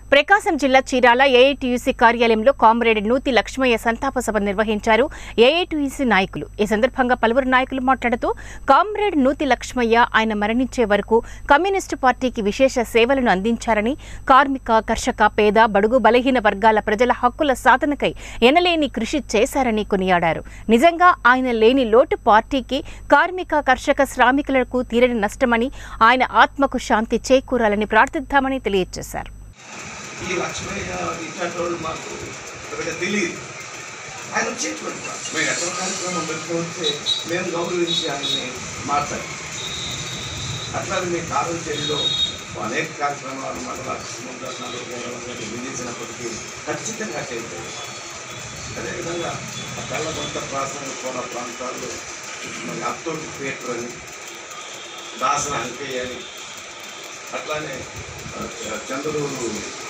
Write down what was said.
ప్రకాశం జిల్లా చీరాల ఏఐటీయూసీ కార్యాలయంలో కామ్రేడ్ నూతి లక్ష్మయ్య సంతాప సభ నిర్వహించారు ఏఐటీయూసీ నాయకులు ఈ సందర్భంగా పలువురు నాయకులు మాట్లాడుతూ కామ్రేడ్ నూతి లక్ష్మయ్య ఆయన మరణించే వరకు కమ్యూనిస్టు పార్టీకి విశేష సేవలను అందించారని కార్మిక కర్షక పేద బడుగు బలహీన వర్గాల ప్రజల హక్కుల సాధనకై ఎనలేని కృషి చేశారని కొనియాడారు నిజంగా ఆయన లేని లోటు పార్టీకి కార్మిక కర్షక శ్రామికులకు తీరని నష్టమని ఆయన ఆత్మకు శాంతి చేకూరాలని ప్రార్థిద్దామని తెలియజేశారు ఈ లక్ష్మయ్య ఇట్లాంటి వాళ్ళు మాకు పెద్దగా తెలియదు ఆయన వచ్చేటువంటి వాడు. మేము ఎక్కడ కార్యక్రమం పెట్టుకుంటే మేము గౌరవించి ఆయన్ని మాట్లాడి అట్లాగే మీ కారం చెల్లిలో అనేక కార్యక్రమాలు మన ముందన్నాలు విధించినప్పటికీ ఖచ్చితంగా చేశారు అదేవిధంగా ఆ తెల్లగొంత ప్రాంతం కూడా ప్రాంతాల్లో మరి అత్తోటి పేటర్ అని దాసన అంకయ్య అని అట్లానే ఆ, చంద్రూరు